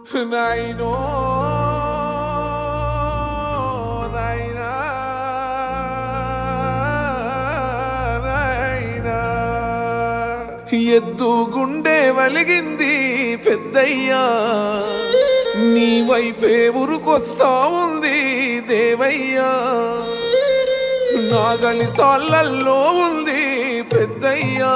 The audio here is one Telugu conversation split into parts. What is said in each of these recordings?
నాయనో నాయనా నాయనా ఎద్దు గుండె వలిగింది పెద్దయ్యా నీ వైపే ఉరుకొస్తా ఉంది దేవయ్యా నాగలి సాళ్ళల్లో ఉంది పెద్దయ్యా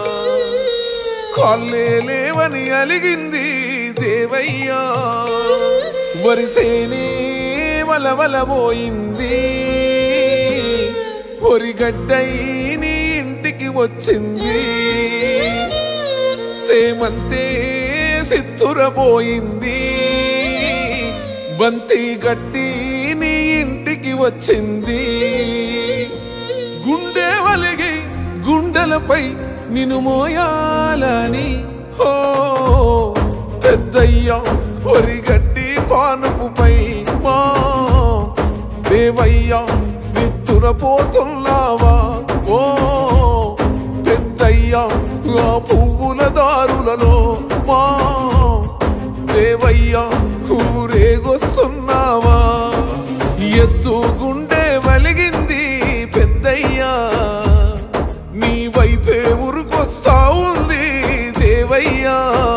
కాళ్ళే లేవని అలిగింది దేవయ్యా వరిసేనే వలవలబోయింది ఒరిగడ్డై నీ ఇంటికి వచ్చింది సేమంతే సిత్తురబోయింది బంతి గట్టి నీ ఇంటికి వచ్చింది గుండె వలిగి గుండెలపై నిన్ను మోయాలని హో పెద్దయ్యా ఒరిగట్టి పానుపుపై మా దేవయ్యా నిత్తురపోతున్నావా ఓ పెద్దయ్యా ఆ పువ్వుల దారులలో మా దేవయ్యా ఊరేగొస్తున్నావా ఎద్దు గుండె వలిగింది పెద్దయ్యా నీ వైపే ఉరుకొస్తా ఉంది దేవయ్యా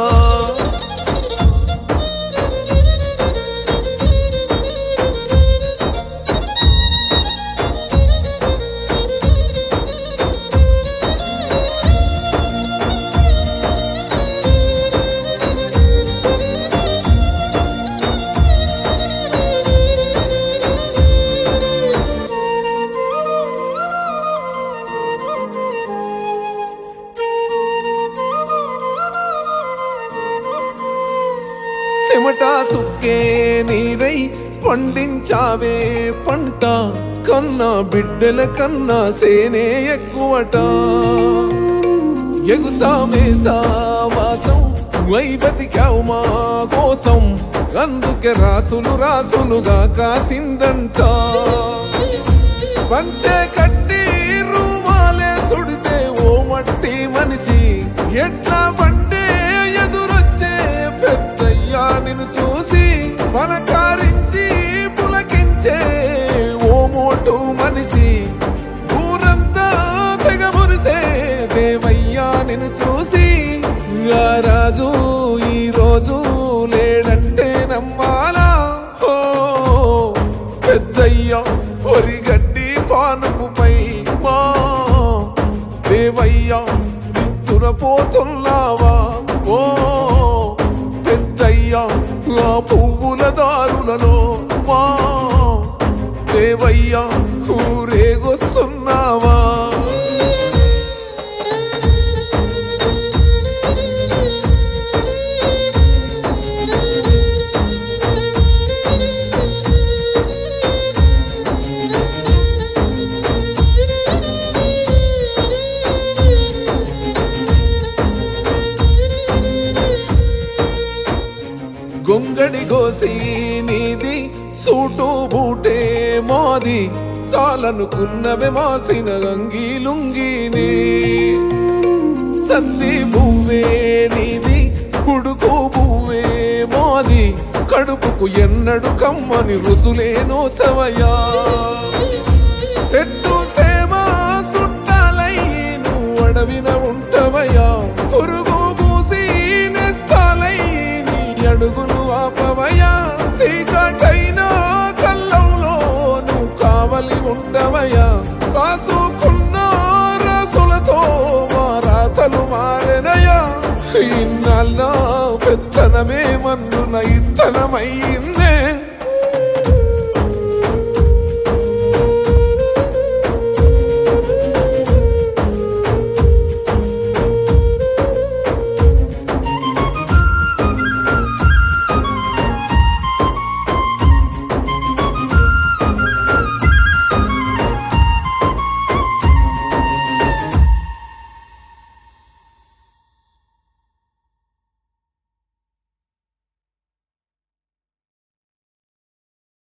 చెమట సుక్కే నీరై పండించావే పంట కన్నా బిడ్డల కన్నా సేనే ఎక్కువట ఎగుసామేసా వాసం వై బతికావు మా కోసం అందుకే రాసులు రాసులుగా కాసిందంట పంచే కట్టి రూమాలే సుడితే ఓ మట్టి మనిషి ఎట్లా బండే ఎదురొచ్చే పెద్దయ్యా నిన్ను చూసి పలకారించి పులకించే ఓ మోటు మనిషి ఊరంతా తెగ మురిసే దేవయ్యా నిన్ను చూసి ఆ రాజు ఈ రోజు లేడంటే నమ్మాలా హో పెద్దయ్యా ఒరిగడ్డి పానుపుపై మా దేవయ్యా నిత్తురపోతున్నావా ఓ పెద్దయ్యా ఆ పువ్వుల దారులలో మా దేవయ్యా ఊరేగొస్తున్నావా గొంగడి గోసి నీది సూటు బూటే మోది సాలనుకున్నవే మాసిన గంగి లుంగిని సంధి పువ్వే నీది ఉడుకు పువ్వే మోది కడుపుకు ఎన్నడు కమ్మని రుసులే నోచవయ్యా చెట్టు సేమ సుట్టాలై నువ్వు అడవిన ఉంటవయ్యా పురుగు పూసి నెస్తాలై నీ అడుగులు ఆపవయ్యా సీకటైనా కల్లంలో నువ్వు కావలి ఉంటవయ్యా కాసుకున్న రసులతో మా రాతలు మారెనయ్యా ఇన్నాళ్ళ పెత్తనమే మన్నుల ఇత్తనమైంది